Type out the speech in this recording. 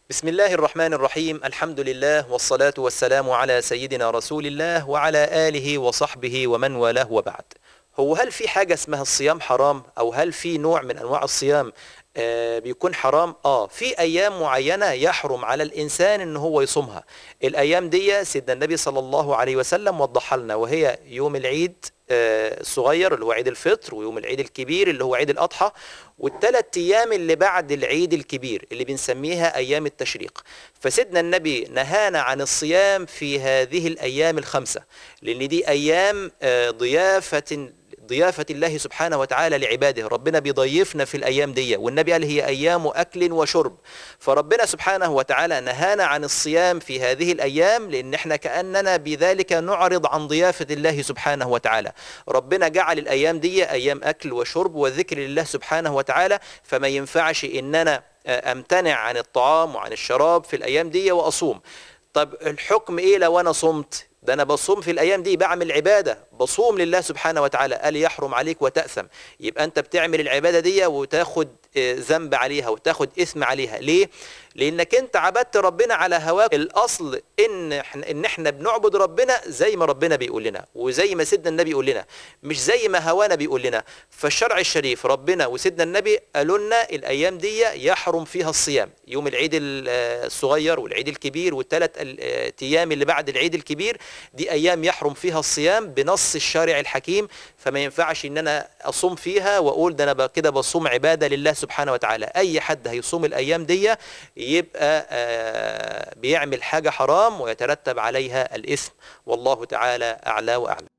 بسم الله الرحمن الرحيم الحمد لله والصلاة والسلام على سيدنا رسول الله وعلى آله وصحبه ومن والاه وبعد هو هل في حاجة اسمها الصيام حرام أو هل في نوع من أنواع الصيام آه بيكون حرام آه في أيام معينة يحرم على الإنسان إن هو يصومها الأيام دي سيدنا النبي صلى الله عليه وسلم وضحها لنا وهي يوم العيد آه الصغير اللي هو عيد الفطر ويوم العيد الكبير اللي هو عيد الأضحى والثلاث أيام اللي بعد العيد الكبير اللي بنسميها أيام التشريق فسيدنا النبي نهانا عن الصيام في هذه الأيام الخمسة لأن دي أيام آه ضيافة ضيافة الله سبحانه وتعالى لعباده ربنا بيضيفنا في الأيام دي والنبي قال هي أيام أكل وشرب فربنا سبحانه وتعالى نهانا عن الصيام في هذه الأيام لأن احنا كأننا بذلك نعرض عن ضيافة الله سبحانه وتعالى ربنا جعل الأيام دي أيام أكل وشرب وذكر لله سبحانه وتعالى فما ينفعش إننا أمتنع عن الطعام وعن الشراب في الأيام دي وأصوم طب الحكم إيه لو أنا صمت ده انا بصوم في الايام دي بعمل عباده بصوم لله سبحانه وتعالى قال يحرم عليك وتاثم يبقى انت بتعمل العباده دي وتاخد ذنب عليها وتاخد اثم عليها ليه لانك انت عبدت ربنا على هواك الاصل ان ان احنا بنعبد ربنا زي ما ربنا بيقول لنا وزي ما سيدنا النبي يقول لنا مش زي ما هوانا بيقول لنا فالشرع الشريف ربنا وسيدنا النبي قالوا لنا الايام دي يحرم فيها الصيام يوم العيد الصغير والعيد الكبير والثلاث ايام اللي بعد العيد الكبير دي ايام يحرم فيها الصيام بنص الشارع الحكيم فما ينفعش ان انا اصوم فيها واقول ده انا كده بصوم عباده لله سبحانه وتعالى اي حد هيصوم الايام دي يبقى بيعمل حاجه حرام ويترتب عليها الاثم والله تعالى اعلى واعلم